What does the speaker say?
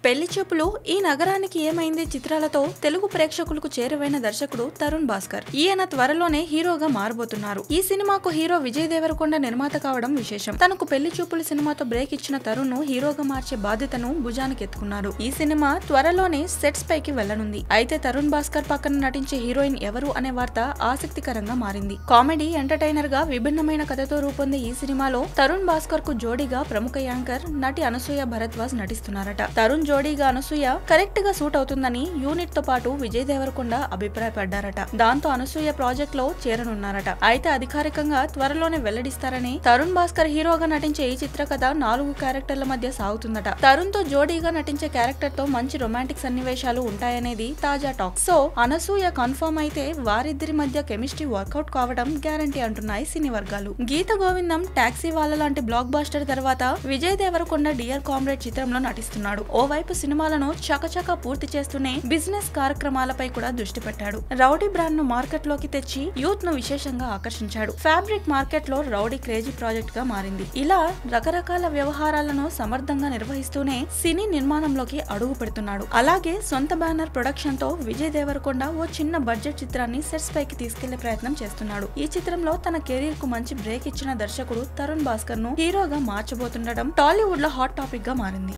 పెళ్లి చూపులు ఈ నగరానికి ఏమైంది చిత్రాలతో తెలుగు ప్రేక్షకులకు చేరువైన దర్శకుడు తరుణ్ భాస్కర్ ఈయన త్వరలోనే హీరోగా మారబోతున్నారు ఈ సినిమాకు హీరో విజయ్ దేవరకొండ నిర్మాత కావడం విశేషం తనకు పెళ్లి చూపులు సినిమాతో బ్రేక్ ఇచ్చిన తరుణ్ ను హీరోగా మార్చే బాధ్యతను భుజానికి ఎత్తుకున్నారు ఈ సినిమా త్వరలోనే సెట్స్ పైకి వెళ్లనుంది అయితే తరుణ్ భాస్కర్ పక్కన నటించే హీరోయిన్ ఎవరు అనే వార్త ఆసక్తికరంగా మారింది కామెడీ ఎంటర్టైనర్ గా విభిన్నమైన కథతో రూపొందే ఈ సినిమాలో తరుణ్ భాస్కర్ కు జోడీగా ప్రముఖ యాంకర్ నటి అనసూయ భరద్వాజ్ నటిస్తున్నారట తరుణ్ జోడీగా అనసూయ కరెక్ట్ గా సూట్ అవుతుందని యూనిట్ తో పాటు విజయ్ దేవరకొండ అభిప్రాయపడ్డారట దాంతో అనసూయ ప్రాజెక్ట్ లో చేరనున్నారట అయితే అధికారికంగా త్వరలోనే వెల్లడిస్తారని తరుణ్ భాస్కర్ హీరోగా నటించే ఈ చిత్ర కథ నాలుగు క్యారెక్టర్ల మధ్య సాగుతుందట తరుణ్ తో జోడీగా నటించే క్యారెక్టర్ తో మంచి రొమాంటిక్ సన్నివేశాలు ఉంటాయనేది తాజా టాక్ సో అనసూయ కన్ఫర్మ్ అయితే వారిద్దరి మధ్య కెమిస్ట్రీ వర్కౌట్ కావడం గ్యారంటీ అంటున్నాయి సినీ వర్గాలు గీత గోవిందం టాక్సీ వాళ్ళ లాంటి బ్లాక్ బాస్టర్ తర్వాత విజయ్ దేవరకొండ డియర్ కామ్రేడ్ చిత్రంలో నటిస్తున్నాడు ఓవైపు సినిమాలను చకచక పూర్తి చేస్తూనే బిజినెస్ కార్యక్రమాలపై కూడా దృష్టి పెట్టాడు రౌడీ బ్రాండ్ ను మార్కెట్ లోకి తెచ్చి యూత్ ను విశేషంగా ఆకర్షించాడు ఫ్యాబ్రిక్ మార్కెట్ లో రౌడీ క్రేజీ ప్రాజెక్ట్ గా మారింది ఇలా రకరకాల వ్యవహారాలను సమర్థంగా నిర్వహిస్తూనే సినీ నిర్మాణంలోకి అడుగు పెడుతున్నాడు అలాగే సొంత బ్యానర్ ప్రొడక్షన్ తో విజయ్ దేవరకొండ ఓ చిన్న బడ్జెట్ చిత్రాన్ని సెట్స్ పైకి తీసుకెళ్లే ప్రయత్నం చేస్తున్నాడు ఈ చిత్రంలో తన కెరీర్ కు మంచి బ్రేక్ ఇచ్చిన దర్శకుడు తరుణ్ భాస్కర్ ను హీరోగా మార్చబోతుండడం టాలీవుడ్ లో హాట్ టాపిక్ గా మారింది